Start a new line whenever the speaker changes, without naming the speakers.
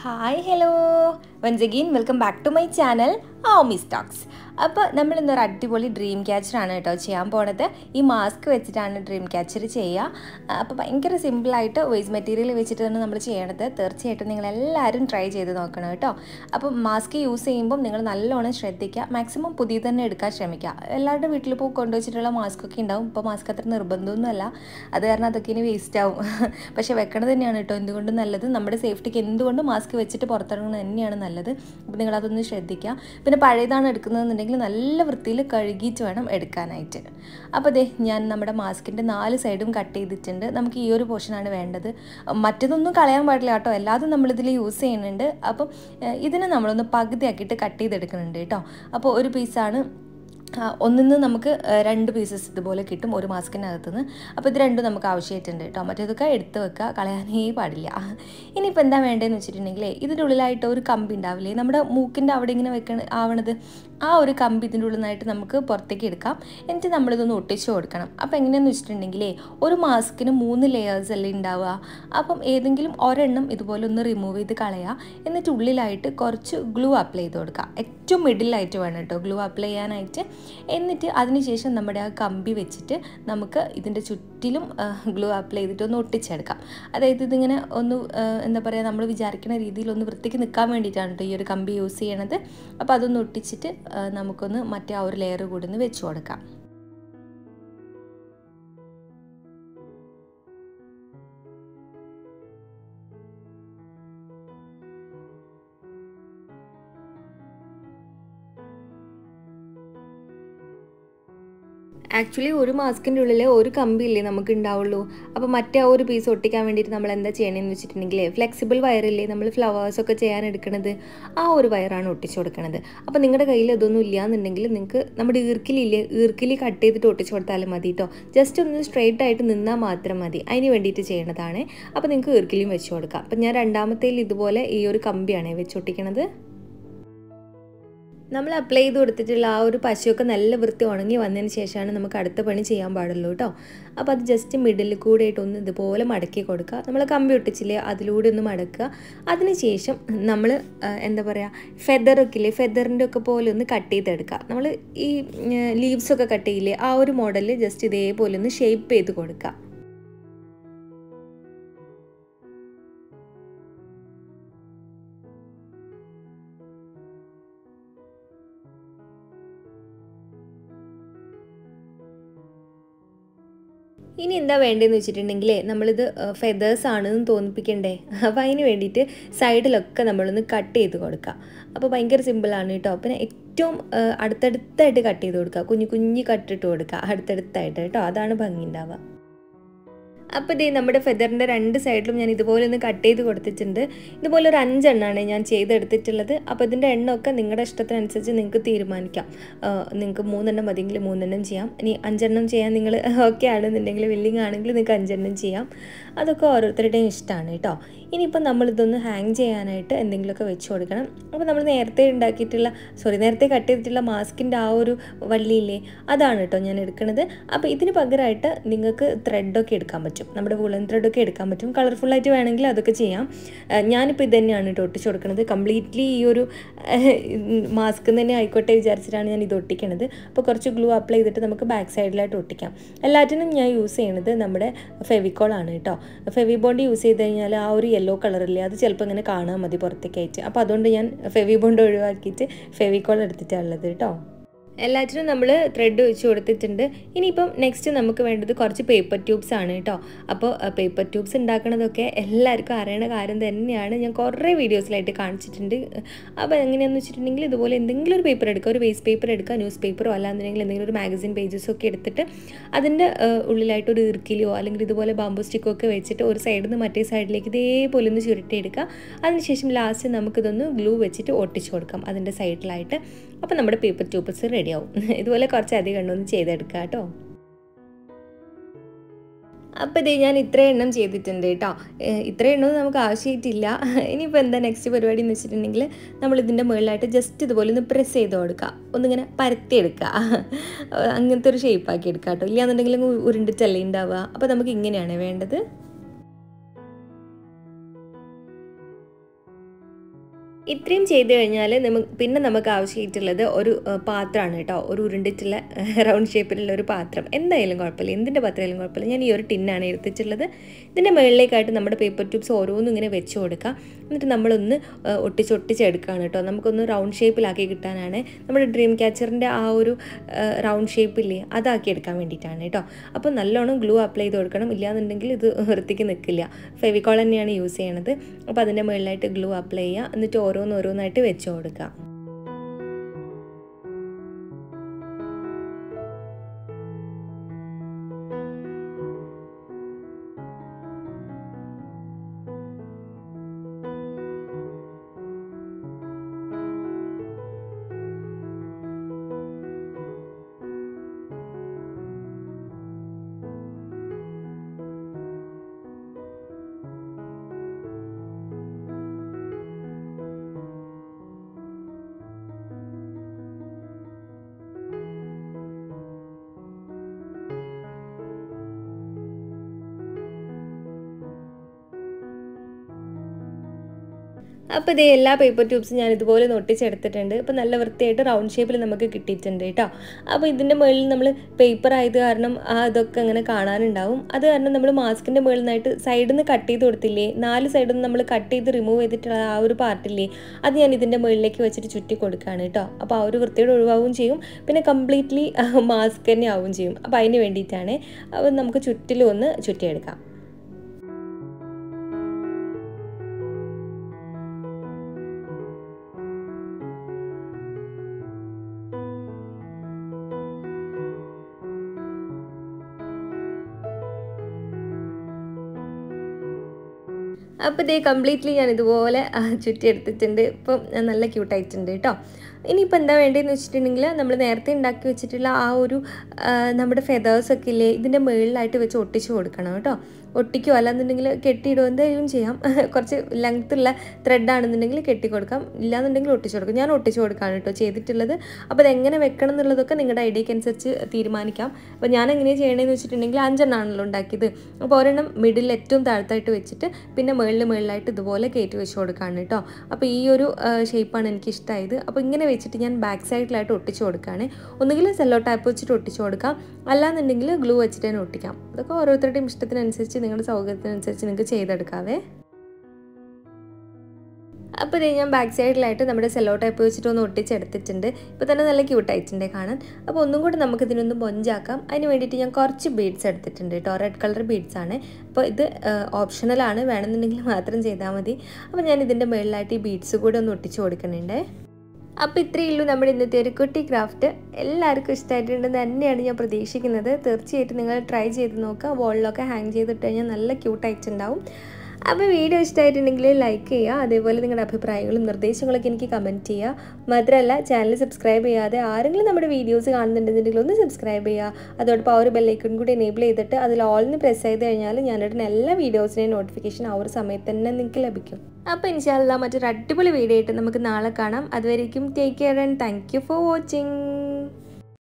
hi hello once again welcome back to my channel Omi stocks അപ്പോൾ നമ്മൾ ഇന്നൊരു അടിപൊളി ഡ്രീം ക്യാച്ചറാണ് കേട്ടോ ചെയ്യാൻ പോണത് ഈ മാസ്ക് വെച്ചിട്ടാണ് ഡ്രീം ക്യാച്ചർ ചെയ്യുക അപ്പോൾ ഭയങ്കര സിമ്പിളായിട്ട് വേസ്റ്റ് മെറ്റീരിയൽ വെച്ചിട്ട് തന്നെ നമ്മൾ ചെയ്യണത് തീർച്ചയായിട്ടും നിങ്ങൾ എല്ലാവരും ട്രൈ ചെയ്ത് നോക്കണം കേട്ടോ അപ്പോൾ മാസ്ക് യൂസ് ചെയ്യുമ്പോൾ നിങ്ങൾ നല്ലോണം ശ്രദ്ധിക്കുക മാക്സിമം പുതിയ തന്നെ എടുക്കാൻ ശ്രമിക്കുക എല്ലാവരുടെ വീട്ടിൽ ഇപ്പോൾ കൊണ്ടുവച്ചിട്ടുള്ള മാസ്ക് ഒക്കെ ഉണ്ടാവും ഇപ്പോൾ മാസ്ക് അത്ര നിർബന്ധമൊന്നുമല്ല അത് കാരണം അതൊക്കെ ഇനി വേസ്റ്റ് ആവും പക്ഷേ വെക്കണത് തന്നെയാണ് കേട്ടോ എന്തുകൊണ്ടും നല്ലത് നമ്മുടെ സേഫ്റ്റിക്ക് എന്തുകൊണ്ടും മാസ്ക് വെച്ചിട്ട് പുറത്തിറങ്ങുന്നത് തന്നെയാണ് നല്ലത് അപ്പോൾ നിങ്ങളതൊന്ന് ശ്രദ്ധിക്കുക പിന്നെ പഴയതാണ് എടുക്കുന്നതെന്നുണ്ടെങ്കിൽ നല്ല വൃത്തിയിൽ കഴുകിയിട്ട് വേണം എടുക്കാനായിട്ട് അപ്പോൾ ദേ ഞാൻ നമ്മുടെ മാസ്കിൻ്റെ നാല് സൈഡും കട്ട് ചെയ്തിട്ടുണ്ട് നമുക്ക് ഈ ഒരു പോർഷനാണ് വേണ്ടത് മറ്റതൊന്നും കളയാൻ പാടില്ല കേട്ടോ എല്ലാതും നമ്മളിതിൽ യൂസ് ചെയ്യുന്നുണ്ട് അപ്പം ഏഹ്, ഇതിനെ നമ്മളൊന്ന് പകുതിയാക്കിയിട്ട് കട്ട് ചെയ്തെടുക്കുന്നുണ്ട് കേട്ടോ അപ്പോൾ ഒരു പീസാണ് ആ, ഒന്നിന്ന് നമുക്ക് ആ, രണ്ട് പീസസ് ഇതുപോലെ കിട്ടും ഒരു മാസ്കിനകത്ത് നിന്ന് അപ്പോൾ ഇത് രണ്ടും നമുക്ക് ആവശ്യമായിട്ടുണ്ട് കേട്ടോ മറ്റേതൊക്കെ എടുത്ത് വെക്കുക കളയാനേ പാടില്ല ഇനിയിപ്പോൾ എന്താ വേണ്ടതെന്ന് വെച്ചിട്ടുണ്ടെങ്കിൽ ഇതിൻ്റെ ഉള്ളിലായിട്ട് ഒരു കമ്പി ഉണ്ടാവില്ലേ നമ്മുടെ മൂക്കിൻ്റെ അവിടെ ഇങ്ങനെ വെക്കണ ആവണത് ആ ഒരു കമ്പി ഇതിൻ്റെ ഉള്ളിൽ നിന്നായിട്ട് നമുക്ക് പുറത്തേക്ക് എടുക്കാം എന്നിട്ട് നമ്മളിതൊന്ന് ഒട്ടിച്ച് കൊടുക്കണം അപ്പോൾ എങ്ങനെയാണെന്ന് വെച്ചിട്ടുണ്ടെങ്കിലേ ഒരു മാസ്കിന് മൂന്ന് ലെയേഴ്സ് അല്ലേ ഉണ്ടാവുക അപ്പം ഏതെങ്കിലും ഒരെണ്ണം ഇതുപോലെ ഒന്ന് റിമൂവ് ചെയ്ത് കളയുക എന്നിട്ട് ഉള്ളിലായിട്ട് കുറച്ച് ഗ്ലൂ അപ്ലൈ ചെയ്ത് കൊടുക്കുക ഏറ്റവും മിഡിലായിട്ട് വേണം കേട്ടോ ഗ്ലൂ അപ്ലൈ ചെയ്യാനായിട്ട് എന്നിട്ട് അതിനുശേഷം നമ്മുടെ ആ കമ്പി വെച്ചിട്ട് നമുക്ക് ഇതിൻ്റെ ചുറ്റിലും ഗ്ലൂ അപ്ലൈ ചെയ്തിട്ട് ഒന്ന് ഒട്ടിച്ചെടുക്കാം അതായത് ഇതിങ്ങനെ ഒന്ന് ആ, എന്താ പറയുക നമ്മൾ വിചാരിക്കുന്ന രീതിയിൽ ഒന്ന് വൃത്തിക്ക് നിൽക്കാൻ വേണ്ടിയിട്ടാണ് കേട്ടോ ഈ ഒരു കമ്പി യൂസ് ചെയ്യണത് അപ്പോൾ അതൊന്ന് ഒട്ടിച്ചിട്ട് ആ, നമുക്കൊന്ന് മറ്റേ ആ ഒരു ലെയർ കൂടി ഒന്ന് വെച്ച് കൊടുക്കാം ആക്ച്വലി ഒരു മാസ്കിൻ്റെ ഉള്ളിൽ ഒരു കമ്പി ഇല്ലേ നമുക്ക് ഉണ്ടാവുള്ളൂ അപ്പോൾ മറ്റേ ആ ഒരു പീസ് ഒട്ടിക്കാൻ വേണ്ടിയിട്ട് നമ്മൾ എന്താ ചെയ്യണമെന്ന് വെച്ചിട്ടുണ്ടെങ്കിൽ ഫ്ലെക്സിബിൾ വയറില്ലേ നമ്മൾ ഫ്ലവേഴ്സ് ഒക്കെ ചെയ്യാൻ എടുക്കുന്നത് ആ ഒരു വയറാണ് ഒട്ടിച്ചു കൊടുക്കുന്നത് അപ്പോൾ നിങ്ങളുടെ കയ്യിൽ ഇതൊന്നും ഇല്ല എന്നുണ്ടെങ്കിൽ നിങ്ങൾക്ക് നമ്മുടെ ഈർക്കിലില്ലേ ഈർക്കിലി കട്ട് ചെയ്തിട്ട് ഒട്ടിച്ചു കൊടുത്താലും മതി കേട്ടോ ജസ്റ്റ് ഒന്ന് സ്ട്രെയിറ്റ് ആയിട്ട് നിന്നാൽ മാത്രം മതി അതിന് വേണ്ടിയിട്ട് ചെയ്യണതാണ് അപ്പോൾ നിങ്ങൾക്ക് ഈർക്കിലിയും വെച്ച് കൊടുക്കാം അപ്പം ഞാൻ രണ്ടാമത്തേൽ ഇതുപോലെ ഈ ഒരു കമ്പിയാണ് വെച്ചൊട്ടിക്കണത് നമ്മൾ അപ്ലൈ ചെയ്ത് കൊടുത്തിട്ടുള്ള ആ ഒരു പശയൊക്കെ നല്ല വൃത്തി ഉണങ്ങി വന്നതിന് ശേഷമാണ് നമുക്ക് അടുത്ത പണി ചെയ്യാൻ പാടുള്ളൂ കേട്ടോ അപ്പോൾ അത് ജസ്റ്റ് മിഡിൽ കൂടെ ആയിട്ട് ഒന്ന് ഇതുപോലെ മടക്കി കൊടുക്കുക നമ്മൾ കമ്പി ഒട്ടിച്ചില്ലേ അതിലൂടെ ഒന്ന് മടക്കുക അതിനുശേഷം നമ്മൾ എന്താ പറയുക ഫെദറൊക്കെ ഇല്ലേ ഫെദറിൻ്റെ ഒക്കെ പോലെ ഒന്ന് കട്ട് ചെയ്തെടുക്കുക നമ്മൾ ഈ ലീവ്സൊക്കെ കട്ട് ചെയ്യില്ലേ ആ ഒരു മോഡലിൽ ജസ്റ്റ് ഇതേപോലെ ഒന്ന് ഷേപ്പ് ചെയ്ത് കൊടുക്കുക ഇനി എന്താ വേണ്ടതെന്ന് വെച്ചിട്ടുണ്ടെങ്കിൽ നമ്മളിത് ഫെദേഴ്സ് ആണെന്ന് തോന്നിപ്പിക്കണ്ടേ അപ്പോൾ അതിന് വേണ്ടിയിട്ട് സൈഡിലൊക്കെ നമ്മളൊന്ന് കട്ട് ചെയ്ത് കൊടുക്കുക അപ്പോൾ ഭയങ്കര സിമ്പിളാണ് കേട്ടോ പിന്നെ ഏറ്റവും ആ, അടുത്തടുത്തായിട്ട് കട്ട് ചെയ്ത് കൊടുക്കുക കുഞ്ഞു കുഞ്ഞു കട്ടിട്ട് കൊടുക്കുക അടുത്തടുത്തായിട്ട് കേട്ടോ അതാണ് ഭംഗി ഉണ്ടാവുക അപ്പോൾ ഇതേ നമ്മുടെ ഫെദറിൻ്റെ രണ്ട് സൈഡിലും ഞാൻ ഇതുപോലെ ഒന്ന് കട്ട് ചെയ്ത് കൊടുത്തിട്ടുണ്ട് ഇതുപോലെ ഒരു അഞ്ചെണ്ണമാണ് ഞാൻ ചെയ്തെടുത്തിട്ടുള്ളത് അപ്പോൾ ഇതിൻ്റെ എണ്ണമൊക്കെ നിങ്ങളുടെ ഇഷ്ടത്തിനനുസരിച്ച് നിങ്ങൾക്ക് തീരുമാനിക്കാം നിങ്ങൾക്ക് മൂന്നെണ്ണം മതിയെങ്കിൽ മൂന്നെണ്ണം ചെയ്യാം ഇനി അഞ്ചെണ്ണം ചെയ്യാൻ നിങ്ങൾ ഓക്കെ ആണെന്നുണ്ടെങ്കിൽ വില്ലിങ് ആണെങ്കിൽ നിങ്ങൾക്ക് അഞ്ചെണ്ണം ചെയ്യാം അതൊക്കെ ഓരോരുത്തരുടെയും ഇഷ്ടമാണ് കേട്ടോ ഇനിയിപ്പോൾ നമ്മളിതൊന്ന് ഹാങ് ചെയ്യാനായിട്ട് എന്തെങ്കിലുമൊക്കെ വെച്ച് കൊടുക്കണം അപ്പോൾ നമ്മൾ നേരത്തെ ഉണ്ടാക്കിയിട്ടുള്ള സോറി നേരത്തെ കട്ട് ചെയ്തിട്ടുള്ള മാസ്കിൻ്റെ ആ ഒരു വള്ളിയില്ലേ അതാണ് കേട്ടോ ഞാൻ എടുക്കുന്നത് അപ്പോൾ ഇതിന് പകരമായിട്ട് നിങ്ങൾക്ക് ത്രെഡൊക്കെ എടുക്കാൻ പറ്റും നമ്മുടെ വുളൻ ത്രെഡൊക്കെ എടുക്കാൻ പറ്റും കളർഫുള്ളായിട്ട് വേണമെങ്കിൽ അതൊക്കെ ചെയ്യാം ആ, ഞാനിപ്പോൾ ഇത് തന്നെയാണ് കേട്ടോ ഒട്ടിച്ച് കൊടുക്കുന്നത് കംപ്ലീറ്റ്ലി ഈ ഒരു മാസ്ക് തന്നെ ആയിക്കോട്ടെ വിചാരിച്ചിട്ടാണ് ഞാൻ ഇത് ഒട്ടിക്കണത് അപ്പോൾ കുറച്ച് ഗ്ലൂ അപ്ലൈ ചെയ്തിട്ട് നമുക്ക് ബാക്ക് സൈഡിലായിട്ട് ഒട്ടിക്കാം എല്ലാറ്റിനും ഞാൻ യൂസ് ചെയ്യണത് നമ്മുടെ ഫെവിക്കോളാണ് കേട്ടോ ഫെവി ബോണ്ട് യൂസ് ചെയ്ത് കഴിഞ്ഞാൽ ആ ഒരു യെല്ലോ കളറില്ലേ അത് ചിലപ്പോൾ ഇങ്ങനെ കാണാൻ മതി പുറത്തേക്കായിട്ട് അപ്പോൾ അതുകൊണ്ട് ഞാൻ ഫെവി ബോണ്ട് ഒഴിവാക്കിയിട്ട് ഫെവിക്കോൾ എടുത്തിട്ടാണ് ഉള്ളത് കേട്ടോ എല്ലാറ്റിനും നമ്മൾ ത്രെഡ് വെച്ച് കൊടുത്തിട്ടുണ്ട് ഇനിയിപ്പം നെക്സ്റ്റ് നമുക്ക് വേണ്ടത് കുറച്ച് പേപ്പർ ട്യൂബ്സ് ആണ് കേട്ടോ അപ്പോൾ പേപ്പർ ട്യൂബ്സ് ഉണ്ടാക്കണതൊക്കെ എല്ലാവർക്കും അറിയണ കാര്യം തന്നെയാണ് ഞാൻ കുറേ വീഡിയോസിലായിട്ട് കാണിച്ചിട്ടുണ്ട് അപ്പോൾ എങ്ങനെയാണെന്ന് വെച്ചിട്ടുണ്ടെങ്കിൽ ഇതുപോലെ എന്തെങ്കിലും ഒരു പേപ്പർ എടുക്കുക ഒരു വേസ്റ്റ് പേപ്പർ എടുക്കുക ന്യൂസ് പേപ്പറോ അല്ലാന്നുണ്ടെങ്കിൽ എന്തെങ്കിലും ഒരു മാഗസിൻ പേജസോ ഒക്കെ എടുത്തിട്ട് അതിൻ്റെ ഉള്ളിലായിട്ട് ഒരു ഇറുക്കിലോ അല്ലെങ്കിൽ ഇതുപോലെ ബാമ്പു സ്റ്റിക്കോ ഒക്കെ വെച്ചിട്ട് ഒരു സൈഡിൽ നിന്ന് മറ്റേ സൈഡിലേക്ക് ഇതേപോലെ ഒന്ന് ചുരുട്ടിയെടുക്കുക അതിനുശേഷം ലാസ്റ്റ് നമുക്കിതൊന്ന് ഗ്ലൂ വെച്ചിട്ട് ഒട്ടിച്ചു കൊടുക്കാം അതിൻ്റെ സൈഡിലായിട്ട് അപ്പോൾ നമ്മുടെ പേപ്പർ ട്യൂബ്സ് റെഡിയാവും ഇതുപോലെ കുറച്ച് അധികം എണ്ണം ഒന്ന് ചെയ്തെടുക്കുക കേട്ടോ അപ്പോൾ ഇതേ ഞാൻ ഇത്ര എണ്ണം ചെയ്തിട്ടുണ്ട് കേട്ടോ ഏഹ് ഇത്ര എണ്ണം നമുക്ക് ആവശ്യമായിട്ടില്ല ഇനിയിപ്പോൾ എന്താ നെക്സ്റ്റ് പരിപാടി എന്ന് വെച്ചിട്ടുണ്ടെങ്കിൽ നമ്മൾ ഇതിൻ്റെ മുകളിലായിട്ട് ജസ്റ്റ് ഇതുപോലെ ഒന്ന് പ്രസ് ചെയ്ത് കൊടുക്കുക ഒന്നിങ്ങനെ പരത്തിയെടുക്കുക അങ്ങനത്തെ ഒരു ഷേപ്പാക്കി എടുക്കുക കേട്ടോ ഇല്ലാന്നുണ്ടെങ്കിൽ അങ്ങ് ഉരുണ്ടിട്ടല്ലേ ഉണ്ടാവുക അപ്പോൾ നമുക്ക് ഇങ്ങനെയാണ് വേണ്ടത് ഇത്രയും ചെയ്ത് കഴിഞ്ഞാൽ നമുക്ക് പിന്നെ നമുക്ക് ആവശ്യമായിട്ടുള്ളത് ഒരു ഏഹ്, പാത്രമാണ് കേട്ടോ ഒരു ഉരുണ്ടിട്ടുള്ള റൗണ്ട് ഷേപ്പിലുള്ള ഒരു പാത്രം എന്തായാലും കുഴപ്പമില്ല എന്തിൻ്റെ പാത്രമായാലും കുഴപ്പമില്ല ഞാൻ ഈ ഒരു ടിന്നാണ് എടുത്തിട്ടുള്ളത് ഇതിൻ്റെ മുകളിലേക്കായിട്ട് നമ്മുടെ പേപ്പർ ട്യൂബ്സ് ഓരോന്നും ഇങ്ങനെ വെച്ച് കൊടുക്കാം എന്നിട്ട് നമ്മളൊന്ന് ഏഹ്, ഒട്ടിച്ചൊട്ടിച്ചെടുക്കുകയാണ് കേട്ടോ നമുക്കൊന്ന് റൗണ്ട് ഷേപ്പിലാക്കി കിട്ടാനാണ് നമ്മുടെ ഡ്രീം ക്യാച്ചറിൻ്റെ ആ ഒരു ഏഹ്, റൗണ്ട് ഷേപ്പില്ലേ അതാക്കി എടുക്കാൻ വേണ്ടിയിട്ടാണ് കേട്ടോ അപ്പോൾ നല്ലോണം ഗ്ലൂ അപ്ലൈ ചെയ്ത് കൊടുക്കണം ഇല്ലാന്നുണ്ടെങ്കിൽ ഇത് വൃത്തിക്ക് നിൽക്കില്ല ഫെവിക്കോൾ തന്നെയാണ് യൂസ് ചെയ്യണത് അപ്പോൾ അതിൻ്റെ മുകളിലായിട്ട് ഗ്ലൂ അപ്ലൈ ചെയ്യുക എന്നിട്ട് ഓരോന്ന് ഓരോന്നായിട്ട് വെച്ച് കൊടുക്കുക അപ്പോൾ ഇതേ എല്ലാ പേപ്പർ ട്യൂബ്സും ഞാൻ ഇതുപോലെ ഒന്ന് ഒട്ടിച്ചെടുത്തിട്ടുണ്ട് ഇപ്പോൾ നല്ല വൃത്തിയായിട്ട് റൗണ്ട് ഷേപ്പിൽ നമുക്ക് കിട്ടിയിട്ടുണ്ട് കേട്ടോ അപ്പോൾ ഇതിൻ്റെ മുകളിൽ നമ്മൾ പേപ്പർ ആയത് കാരണം ആ ഇതൊക്കെ അങ്ങനെ കാണാനുണ്ടാവും അത് കാരണം നമ്മൾ മാസ്കിൻ്റെ മുകളിൽ നിന്നായിട്ട് സൈഡിൽ നിന്ന് കട്ട് ചെയ്ത് കൊടുത്തില്ലേ നാല് സൈഡിൽ നിന്ന് നമ്മൾ കട്ട് ചെയ്ത് റിമൂവ് ചെയ്തിട്ടുള്ള ആ ഒരു പാർട്ടില്ലേ അത് ഞാൻ ഇതിൻ്റെ മുകളിലേക്ക് വെച്ചിട്ട് ചുറ്റി കൊടുക്കുകയാണ് കേട്ടോ അപ്പോൾ ആ ഒരു വൃത്തിയോട് ഒഴിവാവും ചെയ്യും പിന്നെ കംപ്ലീറ്റ്ലി മാസ്ക് തന്നെ ആവും ചെയ്യും അപ്പോൾ അതിന് വേണ്ടിയിട്ടാണ് അപ്പോൾ നമുക്ക് ചുറ്റിലും ഒന്ന് ചുറ്റിയെടുക്കാം അപ്പോൾ ഇതേ കംപ്ലീറ്റ്ലി ഞാൻ ഇതുപോലെ ആ, ചുറ്റിയെടുത്തിട്ടുണ്ട് ഇപ്പം നല്ല ക്യൂട്ടായിട്ടുണ്ട് കേട്ടോ ഇനിയിപ്പോൾ എന്താ വേണ്ടതെന്ന് വെച്ചിട്ടുണ്ടെങ്കിൽ നമ്മൾ നേരത്തെ ഉണ്ടാക്കി വെച്ചിട്ടുള്ള ആ ഒരു ആ, നമ്മുടെ ഫെതേഴ്സൊക്കെ ഇല്ലേ ഇതിൻ്റെ മുകളിലായിട്ട് വെച്ച് ഒട്ടിച്ച് കൊടുക്കണം കേട്ടോ ഒട്ടിക്കുകയോ അല്ലാന്നുണ്ടെങ്കിൽ കെട്ടിയിടുകയോ എന്തായാലും ചെയ്യാം കുറച്ച് ലെങ്ത്തുള്ള ത്രെഡാണെന്നുണ്ടെങ്കിൽ കെട്ടി കൊടുക്കാം ഇല്ലാന്നുണ്ടെങ്കിൽ ഒട്ടിച്ച് കൊടുക്കാം ഞാൻ ഒട്ടിച്ച് കൊടുക്കാണ് കേട്ടോ ചെയ്തിട്ടുള്ളത് അപ്പോൾ അതെങ്ങനെ വെക്കണം എന്നുള്ളതൊക്കെ നിങ്ങളുടെ ഐഡിയക്ക് അനുസരിച്ച് തീരുമാനിക്കാം അപ്പോൾ ഞാൻ എങ്ങനെയാണ് ചെയ്യണമെന്ന് വെച്ചിട്ടുണ്ടെങ്കിൽ അഞ്ചെണ്ണമാണല്ലോ ഉണ്ടാക്കിയത് അപ്പോൾ ഒരെണ്ണം മിഡിൽ ഏറ്റവും താഴത്തായിട്ട് വെച്ചിട്ട് പിന്നെ മുകളിൽ മുകളിലായിട്ട് ഇതുപോലെ കയറ്റി വെച്ച് കൊടുക്കുകയാണ് കേട്ടോ അപ്പോൾ ഈ ഒരു ഷേപ്പാണ് എനിക്ക് ഇഷ്ടമായത് അപ്പോൾ ഇങ്ങനെ വെച്ചിട്ട് ഞാൻ ബാക്ക് സൈഡിലായിട്ട് ഒട്ടിച്ച് കൊടുക്കുകയാണ് ഒന്നുകിൽ സെല്ലോ ടാപ്പ് വെച്ചിട്ട് ഒട്ടിച്ച് കൊടുക്കാം അല്ലാന്നുണ്ടെങ്കിൽ ഗ്ലൂ വെച്ചിട്ട് തന്നെ ഒട്ടിക്കാം അതൊക്കെ ഓരോരുത്തരുടെയും ഇഷ്ടത്തിനനുസരിച്ച് നിങ്ങളുടെ സൗകര്യത്തിനനുസരിച്ച് നിങ്ങൾക്ക് ചെയ്തെടുക്കാവേ അപ്പോൾ ഇത് ഞാൻ ബാക്ക് സൈഡിലായിട്ട് നമ്മുടെ സെല്ലോ ടൈപ്പ് വെച്ചിട്ട് ഒന്ന് ഒട്ടിച്ചെടുത്തിട്ടുണ്ട് ഇപ്പോൾ തന്നെ നല്ല ക്യൂട്ടായിട്ടുണ്ട് കാണാൻ അപ്പോൾ ഒന്നും കൂടി നമുക്ക് ഇതിനൊന്ന് മൊഞ്ചാക്കാം അതിന് വേണ്ടിയിട്ട് ഞാൻ കുറച്ച് ബീഡ്സ് എടുത്തിട്ടുണ്ട് കേട്ടോ റെഡ് കളർ ബീഡ്സ് ആണ് അപ്പോൾ ഇത് ഓപ്ഷണലാണ് വേണമെന്നുണ്ടെങ്കിൽ മാത്രം ചെയ്താൽ മതി അപ്പോൾ ഞാൻ ഇതിൻ്റെ മുകളിലായിട്ട് ഈ ബീഡ്സ് കൂടെ ഒന്ന് ഒട്ടിച്ച് കൊടുക്കുന്നുണ്ട് അപ്പോൾ ഇത്രയേ ഉള്ളൂ നമ്മുടെ ഇന്നത്തെ ഒരു കുട്ടി ക്രാഫ്റ്റ് എല്ലാവർക്കും ഇഷ്ടമായിട്ടുണ്ടെന്ന് തന്നെയാണ് ഞാൻ പ്രതീക്ഷിക്കുന്നത് തീർച്ചയായിട്ടും നിങ്ങൾ ട്രൈ ചെയ്ത് നോക്കുക വോളിലൊക്കെ ഹാങ് ചെയ്തിട്ട് കഴിഞ്ഞാൽ നല്ല ക്യൂട്ടായിട്ടുണ്ടാവും അപ്പോൾ വീഡിയോ ഇഷ്ടമായിട്ടുണ്ടെങ്കിൽ ലൈക്ക് ചെയ്യുക അതേപോലെ നിങ്ങളുടെ അഭിപ്രായങ്ങളും നിർദ്ദേശങ്ങളൊക്കെ എനിക്ക് കമൻറ്റ് ചെയ്യുക മാത്രമല്ല ചാനൽ സബ്സ്ക്രൈബ് ചെയ്യാതെ ആരെങ്കിലും നമ്മുടെ വീഡിയോസ് കാണുന്നുണ്ടെന്നുണ്ടെങ്കിൽ ഒന്ന് സബ്സ്ക്രൈബ് ചെയ്യുക അതോടൊപ്പം ആ ഒരു ബെല്ലൈക്കൺ കൂടി എനേബിൾ ചെയ്തിട്ട് അതിൽ ഓൾന്ന് പ്രസ് ചെയ്ത് കഴിഞ്ഞാൽ ഞാനിടുന്ന എല്ലാ വീഡിയോസിൻ്റെയും നോട്ടിഫിക്കേഷൻ ആ ഒരു സമയത്ത് തന്നെ നിങ്ങൾക്ക് ലഭിക്കും അപ്പോൾ ഇൻഷാല്ല മറ്റൊരു അടിപൊളി വീഡിയോ ആയിട്ട് നമുക്ക് നാളെ കാണാം അതുവരേക്കും take care and thank you for watching